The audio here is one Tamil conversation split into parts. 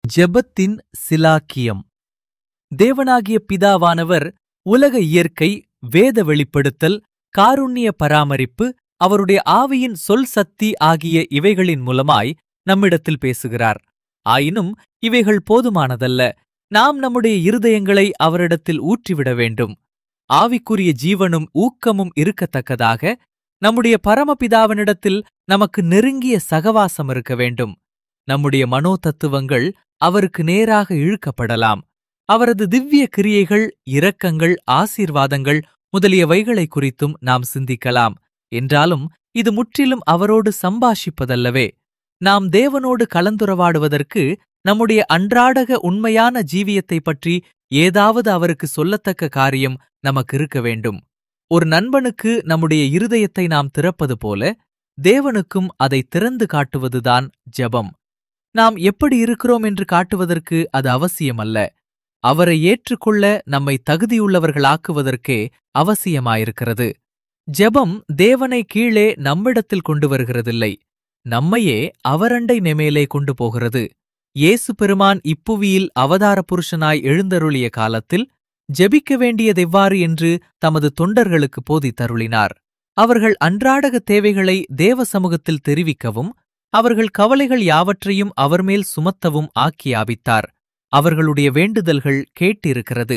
ஜெபத்தின் சிலாக்கியம் தேவனாகிய பிதாவானவர் உலக இயற்கை வேத வெளிப்படுத்தல் காருண்ய பராமரிப்பு அவருடைய ஆவியின் சொல் சக்தி ஆகிய இவைகளின் மூலமாய் நம்மிடத்தில் பேசுகிறார் ஆயினும் இவைகள் போதுமானதல்ல நாம் நம்முடைய இருதயங்களை அவரிடத்தில் ஊற்றிவிட வேண்டும் ஆவிக்குரிய ஜீவனும் ஊக்கமும் இருக்கத்தக்கதாக நம்முடைய பரமபிதாவினிடத்தில் நமக்கு நெருங்கிய சகவாசம் இருக்க வேண்டும் நம்முடைய மனோ தத்துவங்கள் அவருக்கு நேராக இழுக்கப்படலாம் அவரது திவ்ய கிரியைகள் இரக்கங்கள் ஆசீர்வாதங்கள் முதலியவைகளை குறித்தும் நாம் சிந்திக்கலாம் என்றாலும் இது முற்றிலும் அவரோடு சம்பாஷிப்பதல்லவே நாம் தேவனோடு கலந்துரவாடுவதற்கு நம்முடைய அன்றாடக உண்மையான ஜீவியத்தைப் பற்றி ஏதாவது அவருக்கு சொல்லத்தக்க காரியம் நமக்கு இருக்க வேண்டும் ஒரு நண்பனுக்கு நம்முடைய இருதயத்தை நாம் திறப்பது போல தேவனுக்கும் அதை திறந்து காட்டுவதுதான் ஜெபம் நாம் எப்படி இருக்கிறோம் என்று காட்டுவதற்கு அது அவசியமல்ல அவரை ஏற்றுக்கொள்ள நம்மை தகுதியுள்ளவர்களாக்குவதற்கே அவசியமாயிருக்கிறது ஜெபம் தேவனை கீழே நம்மிடத்தில் கொண்டு வருகிறதில்லை நம்மையே அவரண்டை நெமேலே கொண்டு போகிறது இயேசு பெருமான் இப்புவியில் அவதார புருஷனாய் எழுந்தருளிய காலத்தில் ஜெபிக்க வேண்டியதெவ்வாறு என்று தமது தொண்டர்களுக்கு போதித்தருளினார் அவர்கள் அன்றாடக தேவைகளை தேவ சமூகத்தில் தெரிவிக்கவும் அவர்கள் கவலைகள் யாவற்றையும் அவர்மேல் சுமத்தவும் ஆக்கியாபித்தார் அவர்களுடைய வேண்டுதல்கள் கேட்டிருக்கிறது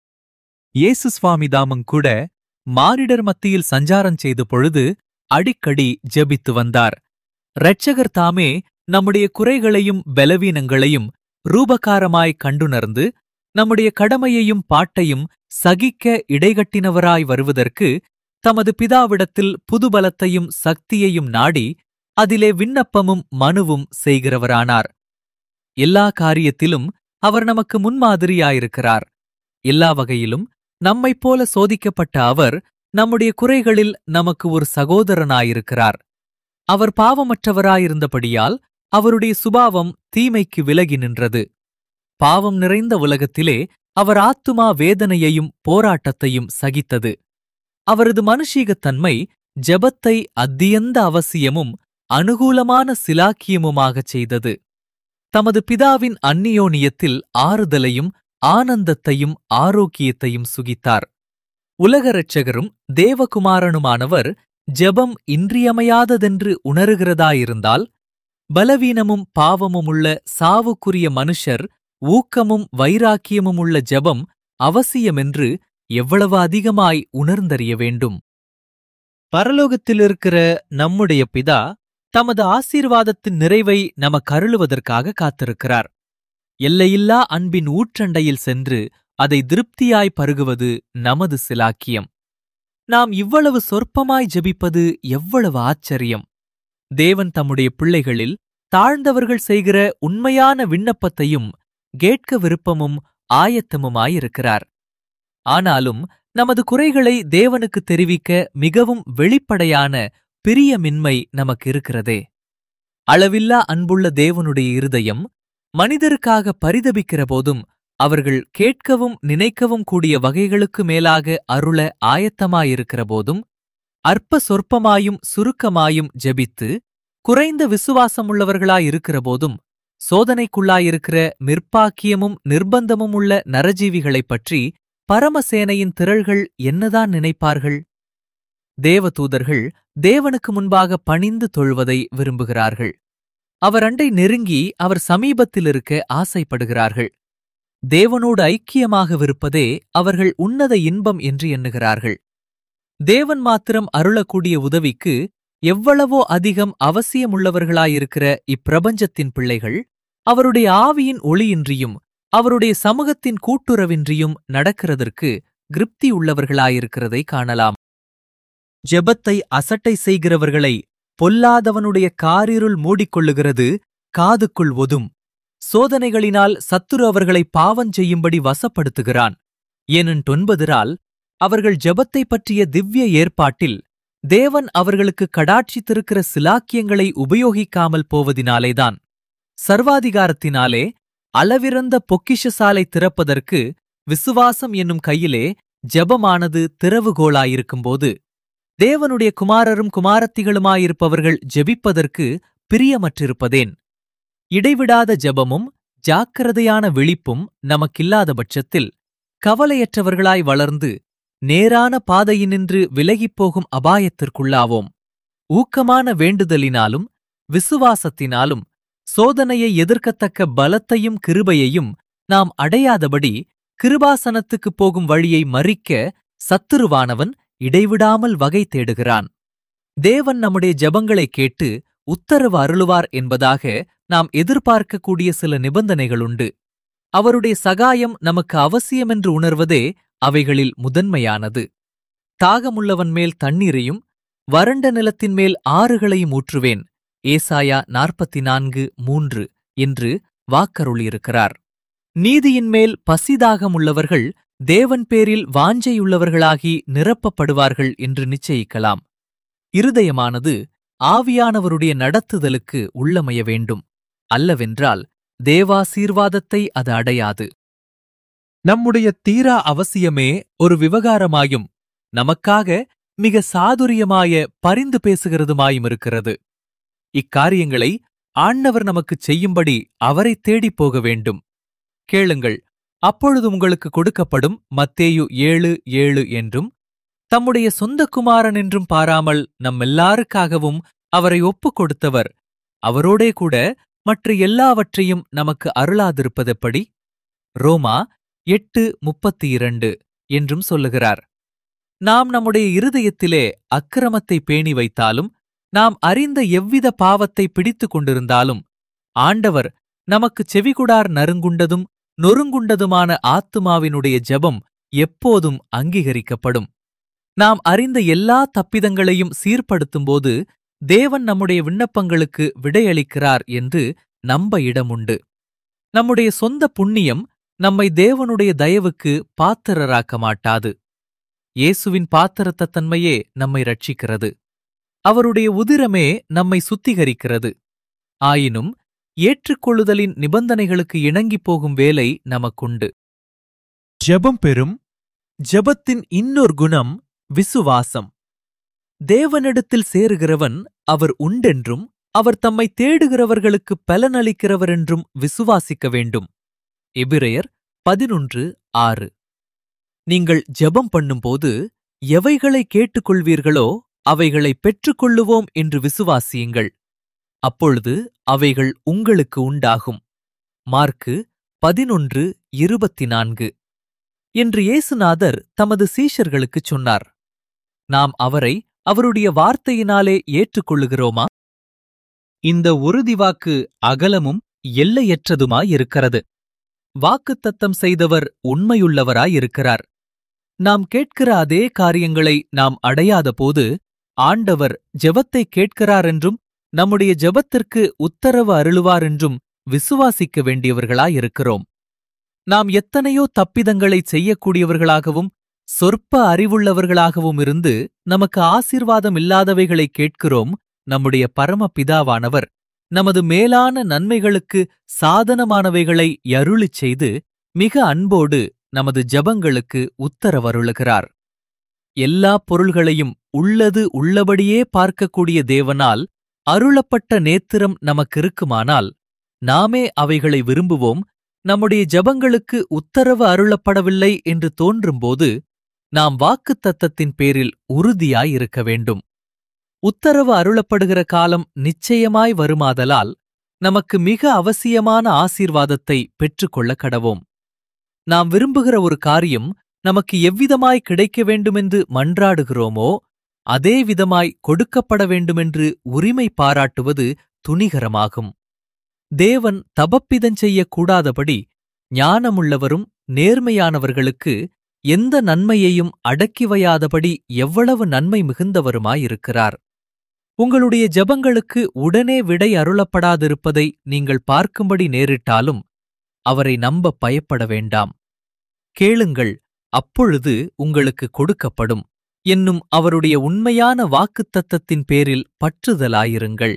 இயேசு சுவாமிதாமும் கூட மானிடர் மத்தியில் சஞ்சாரம் செய்த பொழுது அடிக்கடி ஜெபித்து வந்தார் இரட்சகர் தாமே நம்முடைய குறைகளையும் பலவீனங்களையும் ரூபகாரமாய் கண்டுணர்ந்து நம்முடைய கடமையையும் பாட்டையும் சகிக்க இடைகட்டினவராய் வருவதற்கு தமது பிதாவிடத்தில் புதுபலத்தையும் சக்தியையும் நாடி அதிலே விண்ணப்பமும் மனுவும் செய்கிறவரானார் எல்லா காரியத்திலும் அவர் நமக்கு முன்மாதிரியாயிருக்கிறார் எல்லா வகையிலும் நம்மைப் போல சோதிக்கப்பட்ட அவர் நம்முடைய குறைகளில் நமக்கு ஒரு சகோதரனாயிருக்கிறார் அவர் பாவமற்றவராயிருந்தபடியால் அவருடைய சுபாவம் தீமைக்கு விலகி நின்றது பாவம் நிறைந்த உலகத்திலே அவர் ஆத்துமா வேதனையையும் போராட்டத்தையும் சகித்தது அவரது மனுஷீகத்தன்மை ஜெபத்தை அத்தியந்த அவசியமும் அனுகூலமான சிலாக்கியமுமாகச் செய்தது தமது பிதாவின் அந்நியோனியத்தில் ஆறுதலையும் ஆனந்தத்தையும் ஆரோக்கியத்தையும் சுகித்தார் உலக இரட்சகரும் தேவகுமாரனுமானவர் ஜெபம் இன்றியமையாததென்று உணருகிறதாயிருந்தால் பலவீனமும் பாவமுமுள்ள சாவுக்குரிய மனுஷர் ஊக்கமும் வைராக்கியமுமுள்ள ஜெபம் அவசியமென்று எவ்வளவு அதிகமாய் உணர்ந்தறிய வேண்டும் பரலோகத்திலிருக்கிற நம்முடைய பிதா தமது ஆசீர்வாதத்தின் நிறைவை நமக்கருளுவதற்காக காத்திருக்கிறார் எல்லையில்லா அன்பின் ஊற்றண்டையில் சென்று அதை திருப்தியாய் பருகுவது நமது சிலாக்கியம் நாம் இவ்வளவு சொற்பமாய் ஜெபிப்பது எவ்வளவு ஆச்சரியம் தேவன் தம்முடைய பிள்ளைகளில் தாழ்ந்தவர்கள் செய்கிற உண்மையான விண்ணப்பத்தையும் கேட்க விருப்பமும் ஆயத்தமுமாயிருக்கிறார் ஆனாலும் நமது குறைகளை தேவனுக்கு தெரிவிக்க மிகவும் வெளிப்படையான பிரியமின்மை நமக்கு இருக்கிறதே அளவில்லா அன்புள்ள தேவனுடைய இருதயம் மனிதருக்காக பரிதபிக்கிற போதும் அவர்கள் கேட்கவும் நினைக்கவும் கூடிய வகைகளுக்கு மேலாக அருள ஆயத்தமாயிருக்கிற போதும் அற்ப சொற்பமாயும் சுருக்கமாயும் ஜெபித்து குறைந்த விசுவாசமுள்ளவர்களாயிருக்கிற போதும் சோதனைக்குள்ளாயிருக்கிற மிர்ப்பாக்கியமும் நிர்பந்தமும் உள்ள நரஜீவிகளைப் பற்றி பரமசேனையின் திரள்கள் என்னதான் நினைப்பார்கள் தேவதூதர்கள் தேவனுக்கு முன்பாக பணிந்து தொழுவதை விரும்புகிறார்கள் அவர் அண்டை நெருங்கி அவர் சமீபத்தில் இருக்க ஆசைப்படுகிறார்கள் தேவனோடு ஐக்கியமாகவிருப்பதே அவர்கள் உன்னத இன்பம் என்று எண்ணுகிறார்கள் தேவன் மாத்திரம் அருளக்கூடிய உதவிக்கு எவ்வளவோ அதிகம் அவசியமுள்ளவர்களாயிருக்கிற இப்பிரபஞ்சத்தின் பிள்ளைகள் அவருடைய ஆவியின் ஒளியின்றியும் அவருடைய சமூகத்தின் கூட்டுறவின்றியும் நடக்கிறதற்கு திருப்தி உள்ளவர்களாயிருக்கிறதை காணலாம் ஜெபத்தை அசட்டை செய்கிறவர்களை பொல்லாதவனுடைய காரிருள் மூடிக்கொள்ளுகிறது காதுக்குள் ஒதும் சோதனைகளினால் சத்துரு அவர்களை பாவஞ் செய்யும்படி வசப்படுத்துகிறான் ஏனென்றொன்பதிரால் அவர்கள் ஜெபத்தைப் பற்றிய திவ்ய ஏற்பாட்டில் தேவன் அவர்களுக்கு கடாட்சித்திருக்கிற சிலாக்கியங்களை உபயோகிக்காமல் போவதினாலேதான் சர்வாதிகாரத்தினாலே அளவிறந்த பொக்கிஷசாலை திறப்பதற்கு விசுவாசம் என்னும் கையிலே ஜெபமானது திறவுகோளாயிருக்கும்போது தேவனுடைய குமாரரும் குமாரத்திகளுமாயிருப்பவர்கள் ஜெபிப்பதற்கு பிரியமற்றிருப்பதேன் இடைவிடாத ஜெபமும் ஜாக்கிரதையான விழிப்பும் நமக்கில்லாத பட்சத்தில் கவலையற்றவர்களாய் வளர்ந்து நேரான பாதையினின்று விலகிப் போகும் அபாயத்திற்குள்ளாவோம் ஊக்கமான வேண்டுதலினாலும் விசுவாசத்தினாலும் சோதனையை எதிர்க்கத்தக்க பலத்தையும் கிருபையையும் நாம் அடையாதபடி கிருபாசனத்துக்குப் போகும் வழியை மறிக்க சத்துருவானவன் இடைவிடாமல் வகை தேடுகிறான் தேவன் நம்முடைய ஜெபங்களைக் கேட்டு உத்தரவு அருளுவார் என்பதாக நாம் எதிர்பார்க்கக்கூடிய சில நிபந்தனைகளுண்டு அவருடைய சகாயம் நமக்கு அவசியமென்று உணர்வதே அவைகளில் முதன்மையானது தாகமுள்ளவன் மேல் தண்ணீரையும் வறண்ட நிலத்தின் மேல் ஆறுகளையும் ஊற்றுவேன் ஏசாயா நாற்பத்தி நான்கு மூன்று என்று வாக்கருளியிருக்கிறார் நீதியின் மேல் பசிதாகமுள்ளவர்கள் தேவன் பேரில் வாஞ்சையுள்ளவர்களாகி நிரப்பப்படுவார்கள் என்று நிச்சயிக்கலாம் இருதயமானது ஆவியானவருடைய நடத்துதலுக்கு உள்ளமைய வேண்டும் அல்லவென்றால் தேவாசீர்வாதத்தை அது அடையாது நம்முடைய தீரா அவசியமே ஒரு விவகாரமாயும் நமக்காக மிக சாதுரியமாய பரிந்து பேசுகிறதுமாயும் இருக்கிறது இக்காரியங்களை ஆண்டவர் நமக்குச் செய்யும்படி அவரை தேடிப் போக வேண்டும் கேளுங்கள் அப்பொழுது உங்களுக்கு கொடுக்கப்படும் மத்தேயு ஏழு ஏழு என்றும் தம்முடைய சொந்த குமாரன் என்றும் பாராமல் நம்மெல்லாருக்காகவும் அவரை ஒப்புக் கொடுத்தவர் அவரோடே கூட மற்ற எல்லாவற்றையும் நமக்கு அருளாதிருப்பதெப்படி ரோமா எட்டு முப்பத்தி இரண்டு என்றும் சொல்லுகிறார் நாம் நம்முடைய இருதயத்திலே அக்கிரமத்தை பேணி வைத்தாலும் நாம் அறிந்த எவ்வித பாவத்தை பிடித்துக் கொண்டிருந்தாலும் ஆண்டவர் நமக்குச் செவிகுடார் நறுங்குண்டதும் நொறுங்குண்டதுமான ஆத்துமாவினுடைய ஜெபம் எப்போதும் அங்கீகரிக்கப்படும் நாம் அறிந்த எல்லா தப்பிதங்களையும் சீர்படுத்தும்போது தேவன் நம்முடைய விண்ணப்பங்களுக்கு விடையளிக்கிறார் என்று நம்ப இடமுண்டு நம்முடைய சொந்த புண்ணியம் நம்மை தேவனுடைய தயவுக்கு பாத்திரராக்க மாட்டாது இயேசுவின் பாத்திரத்த தன்மையே நம்மை ரட்சிக்கிறது அவருடைய உதிரமே நம்மை சுத்திகரிக்கிறது ஆயினும் ஏற்றுக்கொள்ளுதலின் நிபந்தனைகளுக்கு இணங்கிப் போகும் வேலை நமக்குண்டு ஜெபம் பெறும் ஜெபத்தின் இன்னொரு குணம் விசுவாசம் தேவனிடத்தில் சேருகிறவன் அவர் உண்டென்றும் அவர் தம்மை தேடுகிறவர்களுக்கு பலனளிக்கிறவரென்றும் விசுவாசிக்க வேண்டும் எபிரெயர் பதினொன்று ஆறு நீங்கள் ஜெபம் பண்ணும்போது எவைகளை கேட்டுக்கொள்வீர்களோ அவைகளை பெற்றுக்கொள்ளுவோம் என்று விசுவாசியுங்கள் அப்பொழுது அவைகள் உங்களுக்கு உண்டாகும் மார்க்கு பதினொன்று இருபத்தி நான்கு என்று இயேசுநாதர் தமது சீஷர்களுக்குச் சொன்னார் நாம் அவரை அவருடைய வார்த்தையினாலே ஏற்றுக்கொள்ளுகிறோமா இந்த உறுதிவாக்கு அகலமும் எல்லையற்றதுமாயிருக்கிறது வாக்குத்தத்தம் செய்தவர் உண்மையுள்ளவராயிருக்கிறார் நாம் கேட்கிற அதே காரியங்களை நாம் அடையாதபோது ஆண்டவர் ஜெபத்தை கேட்கிறாரென்றும் நம்முடைய ஜெபத்திற்கு உத்தரவு அருளுவாரென்றும் விசுவாசிக்க வேண்டியவர்களாயிருக்கிறோம் நாம் எத்தனையோ தப்பிதங்களைச் செய்யக்கூடியவர்களாகவும் சொற்ப அறிவுள்ளவர்களாகவும் இருந்து நமக்கு ஆசீர்வாதம் இல்லாதவைகளை கேட்கிறோம் நம்முடைய பரமபிதாவானவர் நமது மேலான நன்மைகளுக்கு சாதனமானவைகளை யருளிச் செய்து மிக அன்போடு நமது ஜபங்களுக்கு உத்தரவருளுகிறார் எல்லா பொருள்களையும் உள்ளது உள்ளபடியே பார்க்கக்கூடிய தேவனால் அருளப்பட்ட நேத்திரம் நமக்கிருக்குமானால் நாமே அவைகளை விரும்புவோம் நம்முடைய ஜபங்களுக்கு உத்தரவு அருளப்படவில்லை என்று தோன்றும்போது நாம் வாக்குத்தத்தத்தின் பேரில் உறுதியாயிருக்க வேண்டும் உத்தரவு அருளப்படுகிற காலம் நிச்சயமாய் வருமாதலால் நமக்கு மிக அவசியமான ஆசீர்வாதத்தை பெற்றுக்கொள்ள கடவோம் நாம் விரும்புகிற ஒரு காரியம் நமக்கு எவ்விதமாய் கிடைக்க வேண்டுமென்று மன்றாடுகிறோமோ அதே விதமாய் கொடுக்கப்பட வேண்டுமென்று உரிமை பாராட்டுவது துணிகரமாகும் தேவன் தபப்பிதஞ் செய்யக்கூடாதபடி ஞானமுள்ளவரும் நேர்மையானவர்களுக்கு எந்த நன்மையையும் அடக்கி வையாதபடி எவ்வளவு நன்மை மிகுந்தவருமாயிருக்கிறார் உங்களுடைய ஜெபங்களுக்கு உடனே விடை அருளப்படாதிருப்பதை நீங்கள் பார்க்கும்படி நேரிட்டாலும் அவரை நம்ப பயப்பட வேண்டாம் கேளுங்கள் அப்பொழுது உங்களுக்கு கொடுக்கப்படும் என்னும் அவருடைய உண்மையான வாக்குத்தத்தத்தின் பேரில் பற்றுதலாயிருங்கள்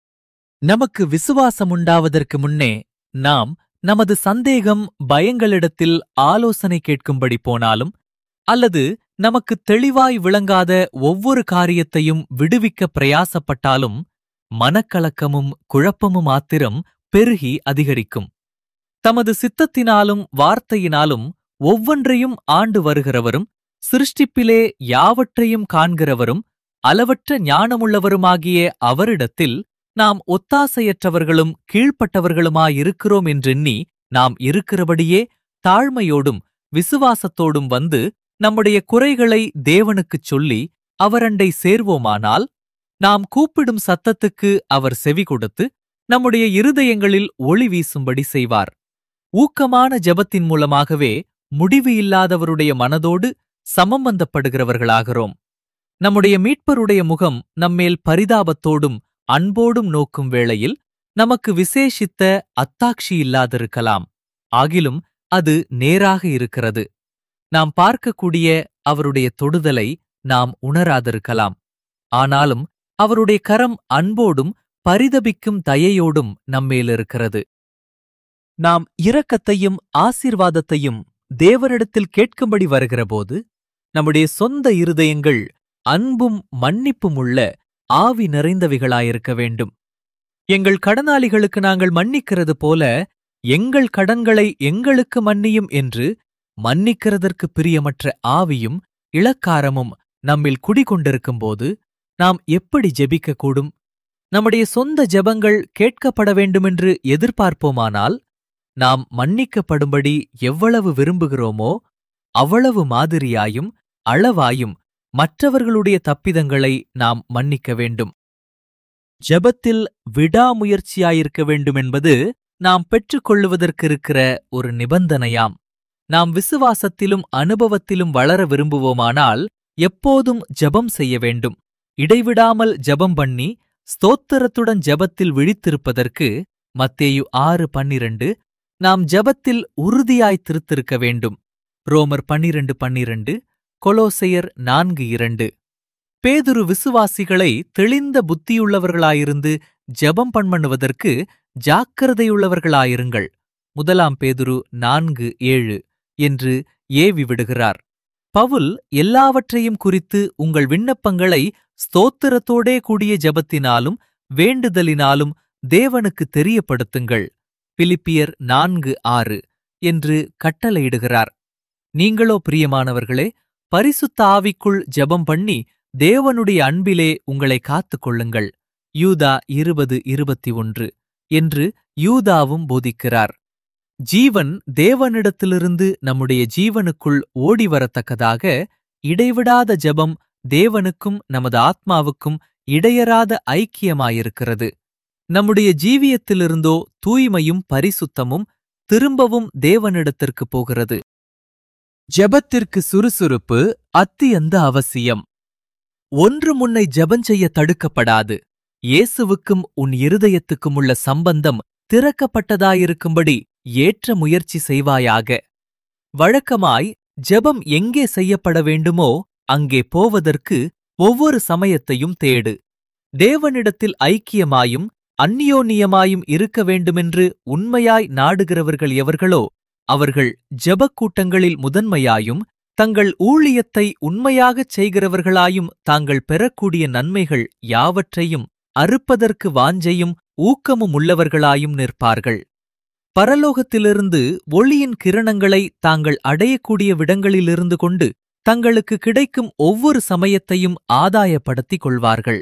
நமக்கு விசுவாசமுண்டாவதற்கு முன்னே நாம் நமது சந்தேகம் பயங்களிடத்தில் ஆலோசனை கேட்கும்படி போனாலும் அல்லது நமக்கு தெளிவாய் விளங்காத ஒவ்வொரு காரியத்தையும் விடுவிக்க பிரயாசப்பட்டாலும் மனக்கலக்கமும் குழப்பமும் ஆத்திரம் பெருகி அதிகரிக்கும் தமது சித்தத்தினாலும் வார்த்தையினாலும் ஒவ்வொன்றையும் ஆண்டு வருகிறவரும் சிருஷ்டிப்பிலே யாவற்றையும் காண்கிறவரும் அளவற்ற ஞானமுள்ளவருமாகிய அவரிடத்தில் நாம் ஒத்தாசையற்றவர்களும் கீழ்ப்பட்டவர்களுமாயிருக்கிறோம் என்றெண்ணி நாம் இருக்கிறபடியே தாழ்மையோடும் விசுவாசத்தோடும் வந்து நம்முடைய குறைகளை தேவனுக்குச் சொல்லி அவரண்டை சேர்வோமானால் நாம் கூப்பிடும் சத்தத்துக்கு அவர் செவி கொடுத்து நம்முடைய இருதயங்களில் ஒளி வீசும்படி செய்வார் ஊக்கமான ஜெபத்தின் மூலமாகவே முடிவு இல்லாதவருடைய மனதோடு சமம்பந்தப்படுகிறவர்களாகிறோம் நம்முடைய மீட்பருடைய முகம் நம்மேல் பரிதாபத்தோடும் அன்போடும் நோக்கும் வேளையில் நமக்கு விசேஷித்த அத்தாட்சி இல்லாதிருக்கலாம் ஆகிலும் அது நேராக இருக்கிறது நாம் பார்க்கக்கூடிய அவருடைய தொடுதலை நாம் உணராதிருக்கலாம் ஆனாலும் அவருடைய கரம் அன்போடும் பரிதபிக்கும் தயையோடும் நம்மேலிருக்கிறது நாம் இரக்கத்தையும் ஆசீர்வாதத்தையும் தேவனிடத்தில் கேட்கும்படி வருகிறபோது நம்முடைய சொந்த இருதயங்கள் அன்பும் மன்னிப்பும் உள்ள ஆவி நிறைந்தவைகளாயிருக்க வேண்டும் எங்கள் கடனாளிகளுக்கு நாங்கள் மன்னிக்கிறது போல எங்கள் கடன்களை எங்களுக்கு மன்னியும் என்று மன்னிக்கிறதற்கு பிரியமற்ற ஆவியும் இளக்காரமும் நம்மில் குடிகொண்டிருக்கும்போது நாம் எப்படி ஜெபிக்கக்கூடும் நம்முடைய சொந்த ஜெபங்கள் கேட்கப்பட வேண்டுமென்று எதிர்பார்ப்போமானால் நாம் மன்னிக்கப்படும்படி எவ்வளவு விரும்புகிறோமோ அவ்வளவு மாதிரியாயும் அளவாயும் மற்றவர்களுடைய தப்பிதங்களை நாம் மன்னிக்க வேண்டும் ஜெபத்தில் விடாமுயற்சியாயிருக்க வேண்டுமென்பது நாம் பெற்றுக்கொள்ளுவதற்கிருக்கிற ஒரு நிபந்தனையாம் நாம் விசுவாசத்திலும் அனுபவத்திலும் வளர விரும்புவோமானால் எப்போதும் ஜெபம் செய்ய வேண்டும் இடைவிடாமல் ஜெபம் பண்ணி ஸ்தோத்திரத்துடன் ஜெபத்தில் விழித்திருப்பதற்கு மத்தேயு ஆறு பன்னிரண்டு நாம் ஜெபத்தில் உறுதியாய் திருத்திருக்க வேண்டும் ரோமர் பன்னிரண்டு பன்னிரண்டு கொலோசையர் நான்கு இரண்டு பேதுரு விசுவாசிகளை தெளிந்த புத்தியுள்ளவர்களாயிருந்து ஜெபம் பண்ணுவதற்கு ஜாக்கிரதையுள்ளவர்களாயிருங்கள் முதலாம் பேதுரு நான்கு ஏழு என்று ஏவி விடுகிறார் பவுல் எல்லாவற்றையும் குறித்து உங்கள் விண்ணப்பங்களை ஸ்தோத்திரத்தோடே கூடிய ஜெபத்தினாலும் வேண்டுதலினாலும் தேவனுக்கு தெரியப்படுத்துங்கள் பிலிப்பியர் நான்கு ஆறு என்று கட்டளையிடுகிறார் நீங்களோ பிரியமானவர்களே பரிசுத்த ஆவிக்குள் ஜெபம் பண்ணி தேவனுடைய அன்பிலே உங்களை காத்துக் கொள்ளுங்கள் யூதா இருபது இருபத்தி ஒன்று என்று யூதாவும் போதிக்கிறார் ஜீவன் தேவனிடத்திலிருந்து நம்முடைய ஜீவனுக்குள் ஓடிவரத்தக்கதாக இடைவிடாத ஜெபம் தேவனுக்கும் நமது ஆத்மாவுக்கும் இடையராத ஐக்கியமாயிருக்கிறது நம்முடைய ஜீவியத்திலிருந்தோ தூய்மையும் பரிசுத்தமும் திரும்பவும் தேவனிடத்திற்கு போகிறது ஜெபத்திற்கு சுறுசுறுப்பு அத்தியந்த அவசியம் ஒன்று முன்னை ஜெபஞ்செய்ய தடுக்கப்படாது இயேசுவுக்கும் உன் இருதயத்துக்கும் உள்ள சம்பந்தம் திறக்கப்பட்டதாயிருக்கும்படி ஏற்ற முயற்சி செய்வாயாக வழக்கமாய் ஜெபம் எங்கே செய்யப்பட வேண்டுமோ அங்கே போவதற்கு ஒவ்வொரு சமயத்தையும் தேடு தேவனிடத்தில் ஐக்கியமாயும் அந்நியோன்னியமாயும் இருக்க வேண்டுமென்று உண்மையாய் நாடுகிறவர்கள் எவர்களோ அவர்கள் ஜெபக் கூட்டங்களில் முதன்மையாயும் தங்கள் ஊழியத்தை உண்மையாகச் செய்கிறவர்களாயும் தாங்கள் பெறக்கூடிய நன்மைகள் யாவற்றையும் அறுப்பதற்கு வாஞ்சையும் ஊக்கமும் உள்ளவர்களாயும் நிற்பார்கள் பரலோகத்திலிருந்து ஒளியின் கிரணங்களை தாங்கள் அடையக்கூடிய விடங்களிலிருந்து கொண்டு தங்களுக்கு கிடைக்கும் ஒவ்வொரு சமயத்தையும் ஆதாயப்படுத்திக் கொள்வார்கள்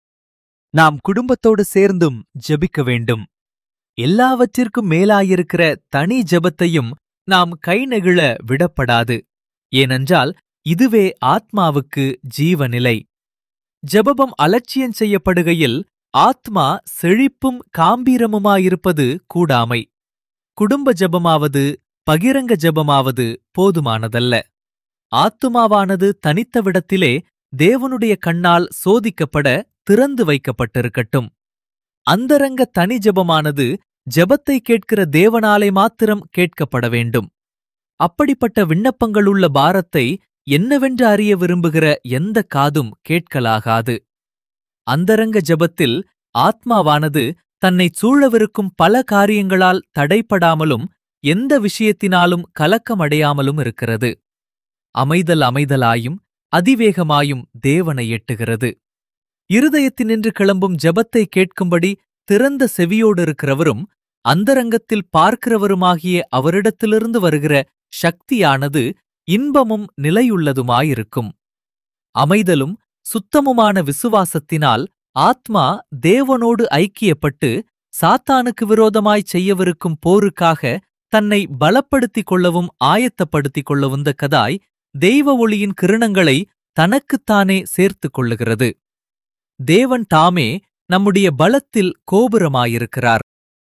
நாம் குடும்பத்தோடு சேர்ந்தும் ஜெபிக்க வேண்டும் எல்லாவற்றிற்கும் மேலாயிருக்கிற தனி ஜெபத்தையும் நாம் கைநெகிழ விடப்படாது ஏனென்றால் இதுவே ஆத்மாவுக்கு ஜீவநிலை ஜெபம் அலட்சியம் செய்யப்படுகையில் ஆத்மா செழிப்பும் காம்பீரமுமாயிருப்பது கூடாமை குடும்ப ஜெபமாவது பகிரங்க ஜெபமாவது போதுமானதல்ல ஆத்துமாவானது தனித்த விடத்திலே தேவனுடைய கண்ணால் சோதிக்கப்பட திறந்து வைக்கப்பட்டிருக்கட்டும் அந்தரங்க தனி ஜெபமானது ஜெபத்தை கேட்கிற தேவனாலே மாத்திரம் கேட்கப்பட வேண்டும் அப்படிப்பட்ட விண்ணப்பங்களுள்ள பாரத்தை என்னவென்று அறிய விரும்புகிற எந்த காதும் கேட்கலாகாது அந்தரங்க ஜெபத்தில் ஆத்மாவானது தன்னைச் சூழவிருக்கும் பல காரியங்களால் தடைப்படாமலும் எந்த விஷயத்தினாலும் கலக்கமடையாமலும் இருக்கிறது அமைதல் அமைதலாயும் அதிவேகமாயும் தேவனை எட்டுகிறது இருதயத்தினின்று கிளம்பும் ஜெபத்தை கேட்கும்படி திறந்த செவியோடு இருக்கிறவரும் அந்தரங்கத்தில் பார்க்கிறவருமாகிய அவரிடத்திலிருந்து வருகிற சக்தியானது இன்பமும் நிலையுள்ளதுமாயிருக்கும் அமைதலும் சுத்தமுமான விசுவாசத்தினால் ஆத்மா தேவனோடு ஐக்கியப்பட்டு சாத்தானுக்கு விரோதமாய் செய்யவிருக்கும் போருக்காக தன்னை பலப்படுத்திக் கொள்ளவும் ஆயத்தப்படுத்திக் கொள்ளவும் கதாய் தெய்வ ஒளியின் கிரணங்களை தனக்குத்தானே சேர்த்துக் கொள்ளுகிறது தேவன் தாமே நம்முடைய பலத்தில் கோபுரமாயிருக்கிறார்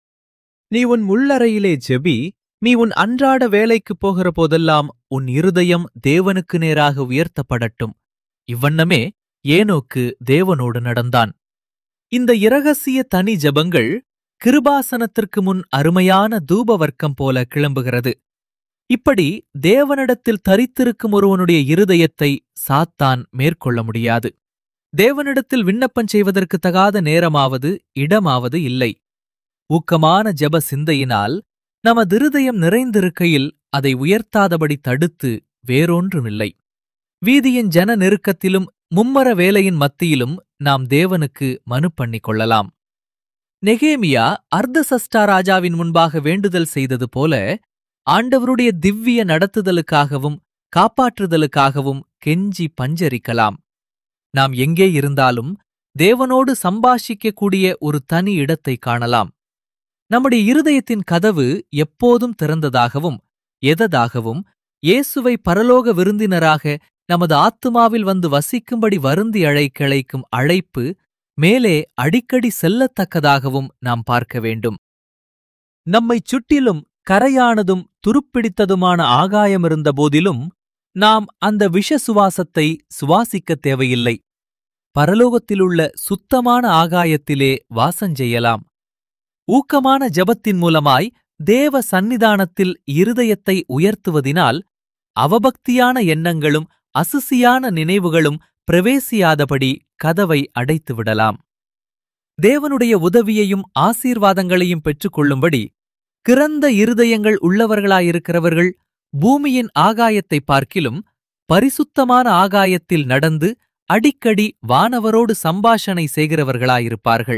நீ உன் உள்ளறையிலே ஜெபி நீ உன் அன்றாட வேலைக்குப் போகிற போதெல்லாம் உன் இருதயம் தேவனுக்கு நேராக உயர்த்தப்படட்டும் இவ்வண்ணமே ஏனோக்கு தேவனோடு நடந்தான் இந்த இரகசிய தனி ஜெபங்கள் கிருபாசனத்திற்கு முன் அருமையான தூபவர்க்கம் போல கிளம்புகிறது இப்படி தேவனிடத்தில் தரித்திருக்கும் ஒருவனுடைய இருதயத்தை சாத்தான் மேற்கொள்ள முடியாது தேவனிடத்தில் விண்ணப்பம் செய்வதற்கு தகாத நேரமாவது இடமாவது இல்லை ஊக்கமான ஜெப சிந்தையினால் நமது இருதயம் நிறைந்திருக்கையில் அதை உயர்த்தாதபடி தடுத்து வேறொன்றுமில்லை வீதியின் ஜன நெருக்கத்திலும் மும்மர வேலையின் மத்தியிலும் நாம் தேவனுக்கு மனு பண்ணிக் கொள்ளலாம் நெகேமியா அர்த்தசஷ்டா ராஜாவின் முன்பாக வேண்டுதல் செய்தது போல ஆண்டவருடைய திவ்ய நடத்துதலுக்காகவும் காப்பாற்றுதலுக்காகவும் கெஞ்சி பஞ்சரிக்கலாம் நாம் எங்கே இருந்தாலும் தேவனோடு சம்பாஷிக்கக்கூடிய ஒரு தனி இடத்தை காணலாம் நம்முடைய இருதயத்தின் கதவு எப்போதும் திறந்ததாகவும் எததாகவும் இயேசுவை பரலோக விருந்தினராக நமது ஆத்துமாவில் வந்து வசிக்கும்படி வருந்தி அழைக்க அழைக்கும் அழைப்பு மேலே அடிக்கடி செல்லத்தக்கதாகவும் நாம் பார்க்க வேண்டும் நம்மைச் சுற்றிலும் கரையானதும் துருப்பிடித்ததுமான ஆகாயமிருந்த போதிலும் நாம் அந்த விஷ சுவாசத்தை சுவாசிக்கத் தேவையில்லை பரலோகத்திலுள்ள சுத்தமான ஆகாயத்திலே வாசஞ்செய்யலாம் ஊக்கமான ஜபத்தின் மூலமாய் தேவ சந்நிதானத்தில் இருதயத்தை உயர்த்துவதினால் அவபக்தியான எண்ணங்களும் அசுசியான நினைவுகளும் பிரவேசியாதபடி கதவை அடைத்துவிடலாம் தேவனுடைய உதவியையும் ஆசீர்வாதங்களையும் பெற்றுக்கொள்ளும்படி கிறந்த இருதயங்கள் உள்ளவர்களாயிருக்கிறவர்கள் பூமியின் ஆகாயத்தை பார்க்கிலும் பரிசுத்தமான ஆகாயத்தில் நடந்து அடிக்கடி வானவரோடு சம்பாஷணை செய்கிறவர்களாயிருப்பார்கள்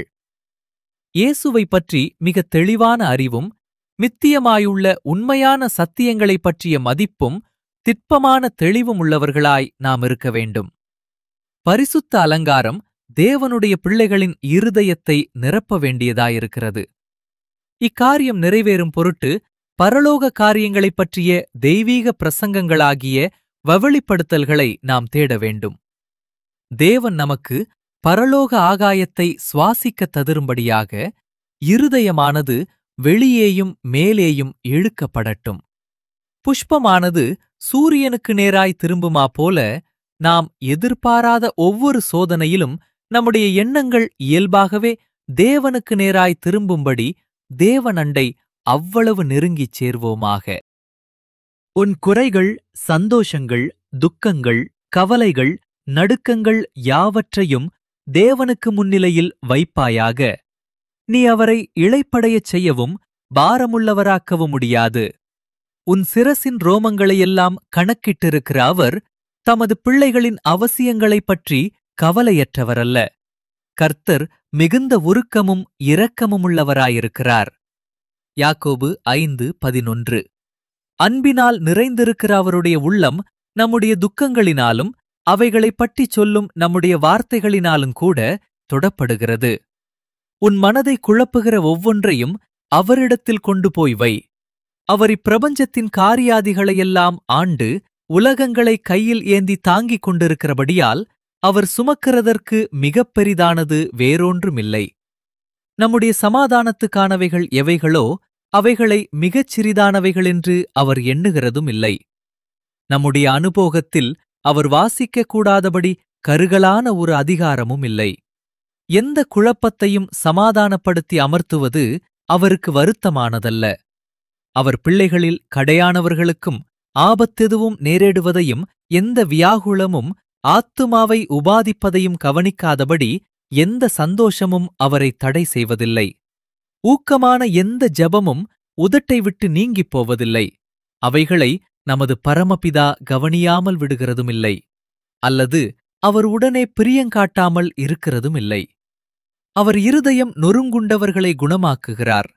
இயேசுவை பற்றி மிக தெளிவான அறிவும் மித்தியமாயுள்ள உண்மையான சத்தியங்களைப் பற்றிய மதிப்பும் திட்பமான தெளிவும் உள்ளவர்களாய் நாம் இருக்க வேண்டும் பரிசுத்த அலங்காரம் தேவனுடைய பிள்ளைகளின் இருதயத்தை நிரப்ப வேண்டியதாயிருக்கிறது இக்காரியம் நிறைவேறும் பொருட்டு பரலோக காரியங்களைப் பற்றிய தெய்வீக பிரசங்கங்களாகிய வவளிப்படுத்தல்களை நாம் தேட வேண்டும் தேவன் நமக்கு பரலோக ஆகாயத்தை சுவாசிக்கத் ததிரும்படியாக இருதயமானது வெளியேயும் மேலேயும் இழுக்கப்படட்டும் புஷ்பமானது சூரியனுக்கு நேராய் திரும்புமா போல நாம் எதிர்பாராத ஒவ்வொரு சோதனையிலும் நம்முடைய எண்ணங்கள் இயல்பாகவே தேவனுக்கு நேராய் திரும்பும்படி தேவனண்டை அவ்வளவு நெருங்கிச் சேர்வோமாக உன் குறைகள் சந்தோஷங்கள் துக்கங்கள் கவலைகள் நடுக்கங்கள் யாவற்றையும் தேவனுக்கு முன்னிலையில் வைப்பாயாக நீ அவரை இளைப்படையச் செய்யவும் பாரமுள்ளவராக்கவும் முடியாது உன் சிரசின் ரோமங்களையெல்லாம் கணக்கிட்டிருக்கிற அவர் தமது பிள்ளைகளின் அவசியங்களைப் பற்றி கவலையற்றவரல்ல கர்த்தர் மிகுந்த உருக்கமும் இரக்கமுமுள்ளவராயிருக்கிறார் யாக்கோபு ஐந்து பதினொன்று அன்பினால் நிறைந்திருக்கிற அவருடைய உள்ளம் நம்முடைய துக்கங்களினாலும் அவைகளைப் பற்றிச் சொல்லும் நம்முடைய வார்த்தைகளினாலும் கூட தொடப்படுகிறது உன் மனதை குழப்புகிற ஒவ்வொன்றையும் அவரிடத்தில் கொண்டு போய் வை அவர் இப்பிரபஞ்சத்தின் காரியாதிகளையெல்லாம் ஆண்டு உலகங்களை கையில் ஏந்தி தாங்கிக் கொண்டிருக்கிறபடியால் அவர் சுமக்கிறதற்கு மிகப் பெரிதானது வேறொன்றுமில்லை நம்முடைய சமாதானத்துக்கானவைகள் எவைகளோ அவைகளை மிகச் சிறிதானவைகளென்று அவர் எண்ணுகிறதும் இல்லை நம்முடைய அனுபோகத்தில் அவர் வாசிக்கக் கூடாதபடி கருகலான ஒரு அதிகாரமும் இல்லை எந்த குழப்பத்தையும் சமாதானப்படுத்தி அமர்த்துவது அவருக்கு வருத்தமானதல்ல அவர் பிள்ளைகளில் கடையானவர்களுக்கும் ஆபத்தெதுவும் நேரிடுவதையும் எந்த வியாகுலமும் ஆத்துமாவை உபாதிப்பதையும் கவனிக்காதபடி எந்த சந்தோஷமும் அவரை தடை செய்வதில்லை ஊக்கமான எந்த ஜெபமும் உதட்டை விட்டு நீங்கிப் போவதில்லை அவைகளை நமது பரமபிதா கவனியாமல் விடுகிறதுமில்லை அல்லது அவர் உடனே பிரியங்காட்டாமல் இருக்கிறதுமில்லை அவர் இருதயம் நொறுங்குண்டவர்களை குணமாக்குகிறார்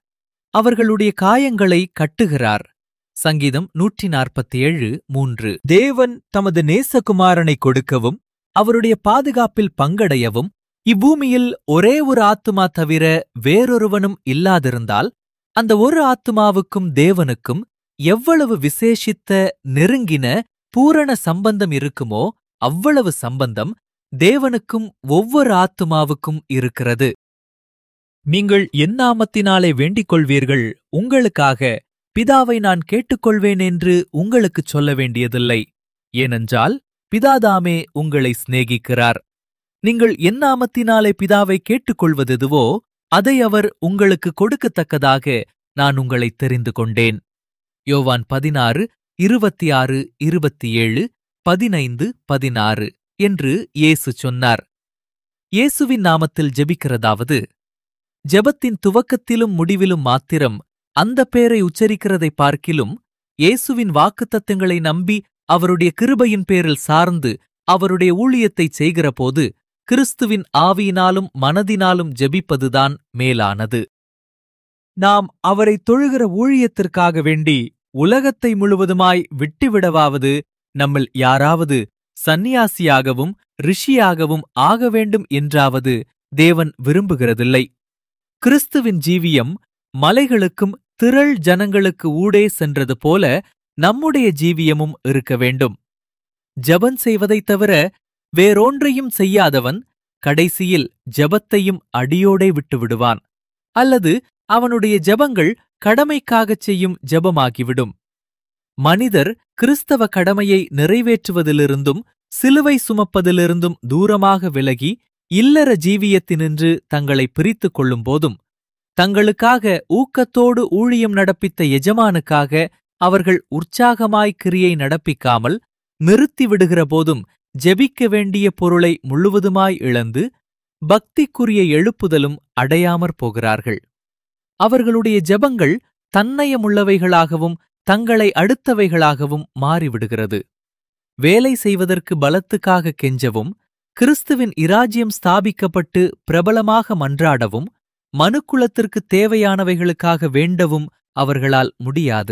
அவர்களுடைய காயங்களை கட்டுகிறார் சங்கீதம் நூற்றி நாற்பத்தி ஏழு மூன்று தேவன் தமது நேசகுமாரனை கொடுக்கவும் அவருடைய பாதுகாப்பில் பங்கடையவும் இப்பூமியில் ஒரே ஒரு ஆத்துமா தவிர வேறொருவனும் இல்லாதிருந்தால் அந்த ஒரு ஆத்துமாவுக்கும் தேவனுக்கும் எவ்வளவு விசேஷித்த நெருங்கின பூரண சம்பந்தம் இருக்குமோ அவ்வளவு சம்பந்தம் தேவனுக்கும் ஒவ்வொரு ஆத்துமாவுக்கும் இருக்கிறது நீங்கள் என் நாமத்தினாலே வேண்டிக் கொள்வீர்கள் உங்களுக்காக பிதாவை நான் கேட்டுக்கொள்வேன் என்று உங்களுக்குச் சொல்ல வேண்டியதில்லை ஏனென்றால் பிதாதாமே உங்களை சிநேகிக்கிறார் நீங்கள் என் நாமத்தினாலே பிதாவை கேட்டுக்கொள்வதெதுவோ அதை அவர் உங்களுக்கு கொடுக்கத்தக்கதாக நான் உங்களை தெரிந்து கொண்டேன் யோவான் பதினாறு இருபத்தி ஆறு இருபத்தி ஏழு பதினைந்து பதினாறு என்று இயேசு சொன்னார் இயேசுவின் நாமத்தில் ஜெபிக்கிறதாவது ஜெபத்தின் துவக்கத்திலும் முடிவிலும் மாத்திரம் அந்த பேரை உச்சரிக்கிறதை பார்க்கிலும் இயேசுவின் வாக்குத்தத்தங்களை நம்பி அவருடைய கிருபையின் பேரில் சார்ந்து அவருடைய ஊழியத்தைச் செய்கிறபோது கிறிஸ்துவின் ஆவியினாலும் மனதினாலும் ஜெபிப்பதுதான் மேலானது நாம் அவரை தொழுகிற ஊழியத்திற்காக வேண்டி உலகத்தை முழுவதுமாய் விட்டுவிடவாவது நம்மில் யாராவது சந்நியாசியாகவும் ரிஷியாகவும் ஆக வேண்டும் என்றாவது தேவன் விரும்புகிறதில்லை கிறிஸ்துவின் ஜீவியம் மலைகளுக்கும் திரள் ஜனங்களுக்கு ஊடே சென்றது போல நம்முடைய ஜீவியமும் இருக்க வேண்டும் ஜெபம் செய்வதைத் தவிர வேறொன்றையும் செய்யாதவன் கடைசியில் ஜெபத்தையும் அடியோடே விட்டுவிடுவான் அல்லது அவனுடைய ஜெபங்கள் கடமைக்காகச் செய்யும் ஜெபமாகிவிடும் மனிதர் கிறிஸ்தவ கடமையை நிறைவேற்றுவதிலிருந்தும் சிலுவை சுமப்பதிலிருந்தும் தூரமாக விலகி இல்லற ஜீவியத்தினின்று தங்களை பிரித்துக் கொள்ளும் போதும் தங்களுக்காக ஊக்கத்தோடு ஊழியம் நடப்பித்த எஜமானுக்காக அவர்கள் உற்சாகமாய் கிரியை நடப்பிக்காமல் நிறுத்தி விடுகிற போதும் ஜெபிக்க வேண்டிய பொருளை முழுவதுமாய் இழந்து பக்திக்குரிய எழுப்புதலும் அடையாமற் போகிறார்கள் அவர்களுடைய ஜெபங்கள் தன்னயமுள்ளவைகளாகவும் தங்களை அடுத்தவைகளாகவும் மாறிவிடுகிறது வேலை செய்வதற்கு பலத்துக்காக கெஞ்சவும் கிறிஸ்துவின் இராஜ்யம் ஸ்தாபிக்கப்பட்டு பிரபலமாக மன்றாடவும் மனுக்குலத்திற்கு தேவையானவைகளுக்காக வேண்டவும் அவர்களால் முடியாது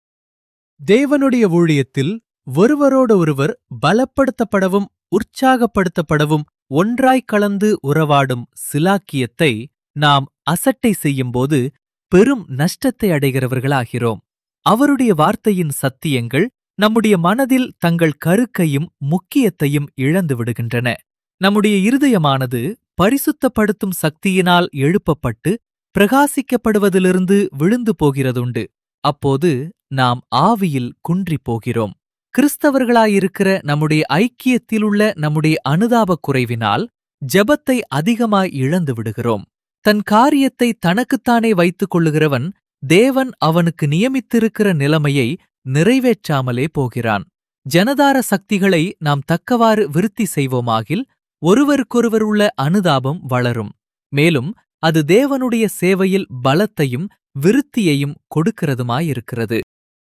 தேவனுடைய ஊழியத்தில் ஒருவரோடு ஒருவர் பலப்படுத்தப்படவும் உற்சாகப்படுத்தப்படவும் ஒன்றாய்க் கலந்து உறவாடும் சிலாக்கியத்தை நாம் அசட்டை செய்யும்போது பெரும் நஷ்டத்தை அடைகிறவர்களாகிறோம் அவருடைய வார்த்தையின் சத்தியங்கள் நம்முடைய மனதில் தங்கள் கருக்கையும் முக்கியத்தையும் இழந்து விடுகின்றன நம்முடைய இருதயமானது பரிசுத்தப்படுத்தும் சக்தியினால் எழுப்பப்பட்டு பிரகாசிக்கப்படுவதிலிருந்து விழுந்து போகிறதுண்டு அப்போது நாம் ஆவியில் குன்றிப் போகிறோம் கிறிஸ்தவர்களாயிருக்கிற நம்முடைய ஐக்கியத்திலுள்ள நம்முடைய அனுதாபக் குறைவினால் ஜெபத்தை அதிகமாய் இழந்து விடுகிறோம் தன் காரியத்தை தனக்குத்தானே வைத்துக் கொள்ளுகிறவன் தேவன் அவனுக்கு நியமித்திருக்கிற நிலைமையை நிறைவேற்றாமலே போகிறான் ஜனதார சக்திகளை நாம் தக்கவாறு விருத்தி செய்வோமாகில் ஒருவருக்கொருவர் உள்ள அனுதாபம் வளரும் மேலும் அது தேவனுடைய சேவையில் பலத்தையும் விருத்தியையும் கொடுக்கிறதுமாயிருக்கிறது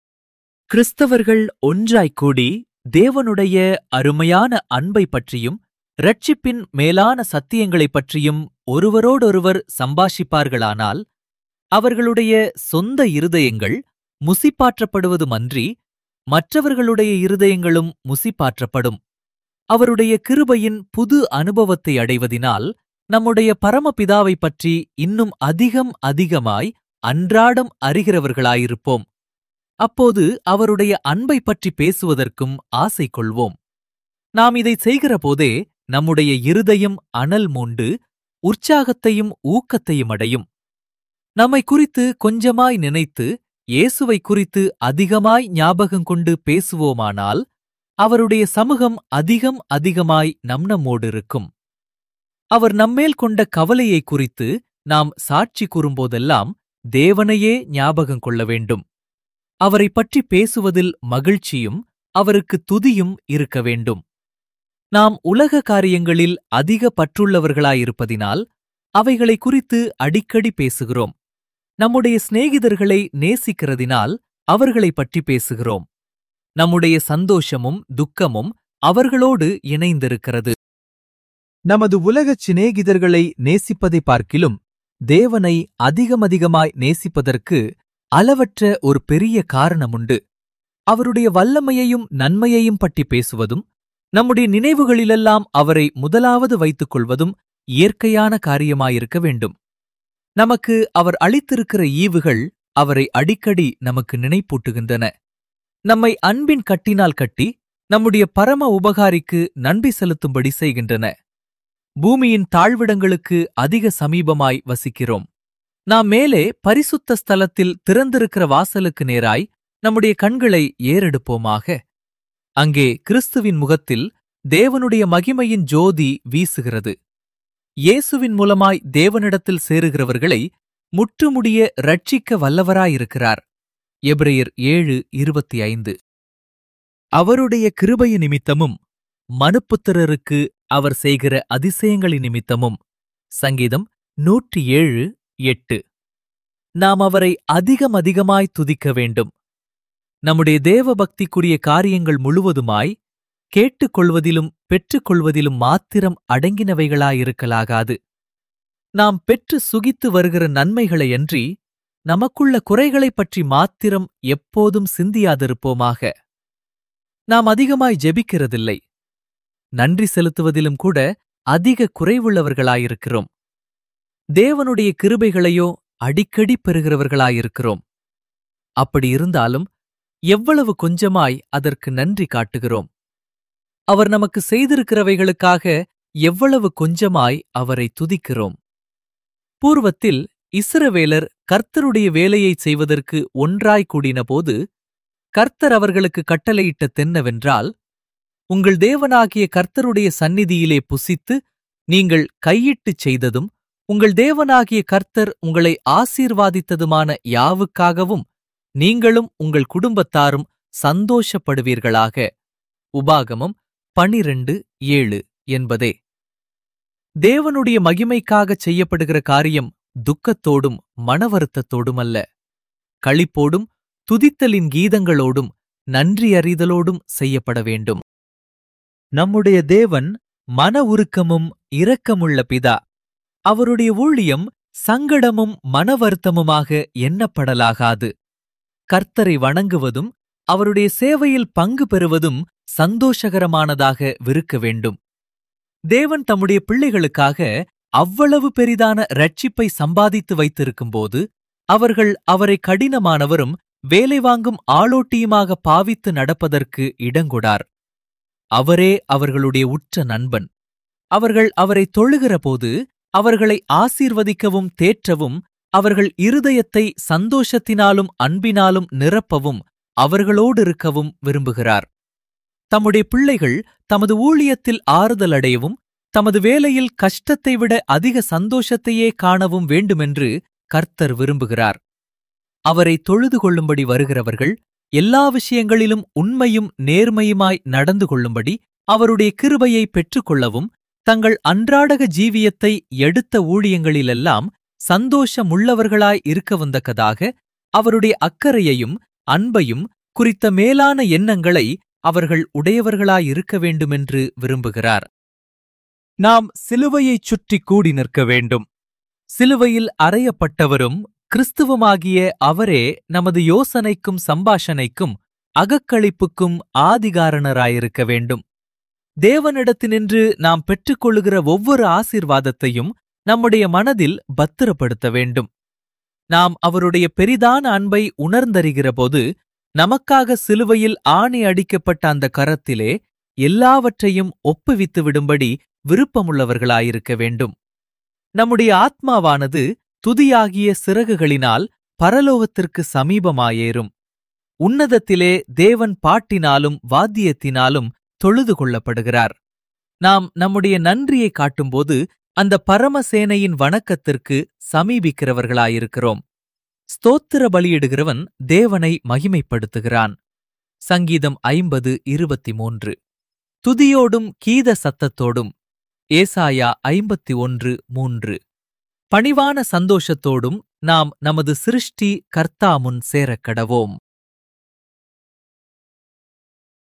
கிறிஸ்தவர்கள் ஒன்றாய்க் கூடி தேவனுடைய அருமையான அன்பை பற்றியும் இரட்சிப்பின் மேலான சத்தியங்களைப் பற்றியும் ஒருவரோடொருவர் சம்பாஷிப்பார்களானால் அவர்களுடைய சொந்த இருதயங்கள் முசிப்பாற்றப்படுவதுமன்றி மற்றவர்களுடைய இருதயங்களும் முசிப்பாற்றப்படும் அவருடைய கிருபையின் புது அனுபவத்தை அடைவதினால் நம்முடைய பரமபிதாவைப் பற்றி இன்னும் அதிகம் அதிகமாய் அன்றாடம் அறிகிறவர்களாயிருப்போம் அப்போது அவருடைய அன்பை பற்றி பேசுவதற்கும் ஆசை கொள்வோம் நாம் இதை செய்கிற போதே நம்முடைய இருதயம் அனல் மூண்டு உற்சாகத்தையும் ஊக்கத்தையும் அடையும் நம்மை குறித்து கொஞ்சமாய் நினைத்து இயேசுவை குறித்து அதிகமாய் ஞாபகம் கொண்டு பேசுவோமானால் அவருடைய சமூகம் அதிகம் அதிகமாய் நம் நம்மோடு இருக்கும் அவர் நம்மேல் கொண்ட கவலையை குறித்து நாம் சாட்சி கூறும்போதெல்லாம் தேவனையே ஞாபகம் கொள்ள வேண்டும் அவரைப் பற்றி பேசுவதில் மகிழ்ச்சியும் அவருக்கு துதியும் இருக்க வேண்டும் நாம் உலக காரியங்களில் அதிக பற்றுள்ளவர்களாயிருப்பதினால் அவைகளை குறித்து அடிக்கடி பேசுகிறோம் நம்முடைய சிநேகிதர்களை நேசிக்கிறதினால் அவர்களைப் பற்றி பேசுகிறோம் நம்முடைய சந்தோஷமும் துக்கமும் அவர்களோடு இணைந்திருக்கிறது நமது உலகச் சிநேகிதர்களை நேசிப்பதை பார்க்கிலும் தேவனை அதிகமதிகமாய் நேசிப்பதற்கு அளவற்ற ஒரு பெரிய காரணமுண்டு அவருடைய வல்லமையையும் நன்மையையும் பற்றி பேசுவதும் நம்முடைய நினைவுகளிலெல்லாம் அவரை முதலாவது வைத்துக் கொள்வதும் இயற்கையான காரியமாயிருக்க வேண்டும் நமக்கு அவர் அளித்திருக்கிற ஈவுகள் அவரை அடிக்கடி நமக்கு நினைப்பூட்டுகின்றன நம்மை அன்பின் கட்டினால் கட்டி நம்முடைய பரம உபகாரிக்கு நன்றி செலுத்தும்படி செய்கின்றன பூமியின் தாழ்விடங்களுக்கு அதிக சமீபமாய் வசிக்கிறோம் நாம் மேலே பரிசுத்த ஸ்தலத்தில் திறந்திருக்கிற வாசலுக்கு நேராய் நம்முடைய கண்களை ஏறெடுப்போமாக அங்கே கிறிஸ்துவின் முகத்தில் தேவனுடைய மகிமையின் ஜோதி வீசுகிறது இயேசுவின் மூலமாய் தேவனிடத்தில் சேருகிறவர்களை முற்றுமுடிய ரட்சிக்க வல்லவராயிருக்கிறார் எபிரெயர் ஏழு இருபத்தி ஐந்து அவருடைய கிருபைய நிமித்தமும் மனுப்புத்திரருக்கு அவர் செய்கிற அதிசயங்களின் நிமித்தமும் சங்கீதம் நூற்றி ஏழு எட்டு நாம் அவரை அதிகம் அதிகமாய் துதிக்க வேண்டும் நம்முடைய தேவபக்திக்குரிய காரியங்கள் முழுவதுமாய் கேட்டுக்கொள்வதிலும் பெற்றுக்கொள்வதிலும் மாத்திரம் அடங்கினவைகளாயிருக்கலாகாது நாம் பெற்று சுகித்து வருகிற நன்மைகளையன்றி நமக்குள்ள குறைகளைப் பற்றி மாத்திரம் எப்போதும் சிந்தியாதிருப்போமாக நாம் அதிகமாய் ஜெபிக்கிறதில்லை நன்றி செலுத்துவதிலும் கூட அதிக குறைவுள்ளவர்களாயிருக்கிறோம் தேவனுடைய கிருபைகளையோ அடிக்கடி பெறுகிறவர்களாயிருக்கிறோம் அப்படி இருந்தாலும் எவ்வளவு கொஞ்சமாய் அதற்கு நன்றி காட்டுகிறோம் அவர் நமக்கு செய்திருக்கிறவைகளுக்காக எவ்வளவு கொஞ்சமாய் அவரை துதிக்கிறோம் பூர்வத்தில் இஸ்ரவேலர் கர்த்தருடைய வேலையைச் செய்வதற்கு ஒன்றாய் கூடினபோது கர்த்தர் அவர்களுக்கு கட்டளையிட்ட தென்னவென்றால் உங்கள் தேவனாகிய கர்த்தருடைய சந்நிதியிலே புசித்து நீங்கள் கையிட்டுச் செய்ததும் உங்கள் தேவனாகிய கர்த்தர் உங்களை ஆசீர்வாதித்ததுமான யாவுக்காகவும் நீங்களும் உங்கள் குடும்பத்தாரும் சந்தோஷப்படுவீர்களாக உபாகமம் பனிரெண்டு ஏழு என்பதே தேவனுடைய மகிமைக்காகச் செய்யப்படுகிற காரியம் துக்கத்தோடும் மனவருத்தத்தோடும் அல்ல களிப்போடும் துதித்தலின் கீதங்களோடும் நன்றி அறிதலோடும் செய்யப்பட வேண்டும் நம்முடைய தேவன் மன உருக்கமும் இரக்கமுள்ள பிதா அவருடைய ஊழியம் சங்கடமும் மனவருத்தமுமாக எண்ணப்படலாகாது கர்த்தரை வணங்குவதும் அவருடைய சேவையில் பங்கு பெறுவதும் சந்தோஷகரமானதாக விருக்க வேண்டும் தேவன் தம்முடைய பிள்ளைகளுக்காக அவ்வளவு பெரிதான ரட்சிப்பை சம்பாதித்து வைத்திருக்கும்போது அவர்கள் அவரை கடினமானவரும் வேலை வாங்கும் ஆளோட்டியுமாக பாவித்து நடப்பதற்கு இடங்கொடார் அவரே அவர்களுடைய உற்ற நண்பன் அவர்கள் அவரை தொழுகிறபோது அவர்களை ஆசீர்வதிக்கவும் தேற்றவும் அவர்கள் இருதயத்தை சந்தோஷத்தினாலும் அன்பினாலும் நிரப்பவும் அவர்களோடிருக்கவும் விரும்புகிறார் தம்முடைய பிள்ளைகள் தமது ஊழியத்தில் ஆறுதல் அடையவும் தமது வேலையில் கஷ்டத்தை விட அதிக சந்தோஷத்தையே காணவும் வேண்டுமென்று கர்த்தர் விரும்புகிறார் அவரை தொழுது கொள்ளும்படி வருகிறவர்கள் எல்லா விஷயங்களிலும் உண்மையும் நேர்மையுமாய் நடந்து கொள்ளும்படி அவருடைய கிருபையை பெற்றுக்கொள்ளவும் தங்கள் அன்றாடக ஜீவியத்தை எடுத்த ஊழியங்களிலெல்லாம் சந்தோஷமுள்ளவர்களாய் இருக்க வந்தக்கதாக அவருடைய அக்கறையையும் அன்பையும் குறித்த மேலான எண்ணங்களை அவர்கள் உடையவர்களாயிருக்க வேண்டுமென்று விரும்புகிறார் நாம் சிலுவையைச் சுற்றி கூடி நிற்க வேண்டும் சிலுவையில் அறையப்பட்டவரும் கிறிஸ்துவமாகிய அவரே நமது யோசனைக்கும் சம்பாஷணைக்கும் அகக்களிப்புக்கும் ஆதிகாரணராயிருக்க வேண்டும் தேவனிடத்தினின்று நாம் பெற்றுக்கொள்ளுகிற ஒவ்வொரு ஆசீர்வாதத்தையும் நம்முடைய மனதில் பத்திரப்படுத்த வேண்டும் நாம் அவருடைய பெரிதான அன்பை உணர்ந்தறிகிறபோது நமக்காக சிலுவையில் ஆணி அடிக்கப்பட்ட அந்த கரத்திலே எல்லாவற்றையும் ஒப்புவித்து விடும்படி விருப்பமுள்ளவர்களாயிருக்க வேண்டும் நம்முடைய ஆத்மாவானது துதியாகிய சிறகுகளினால் பரலோகத்திற்கு சமீபமாயேறும் உன்னதத்திலே தேவன் பாட்டினாலும் வாத்தியத்தினாலும் தொழுது கொள்ளப்படுகிறார் நாம் நம்முடைய நன்றியை காட்டும்போது அந்த பரமசேனையின் வணக்கத்திற்கு சமீபிக்கிறவர்களாயிருக்கிறோம் ஸ்தோத்திர பலியிடுகிறவன் தேவனை மகிமைப்படுத்துகிறான் சங்கீதம் ஐம்பது இருபத்தி மூன்று துதியோடும் கீத சத்தத்தோடும் ஏசாயா ஐம்பத்தி ஒன்று மூன்று பணிவான சந்தோஷத்தோடும் நாம் நமது சிருஷ்டி கர்த்தா முன் சேரக் கடவோம்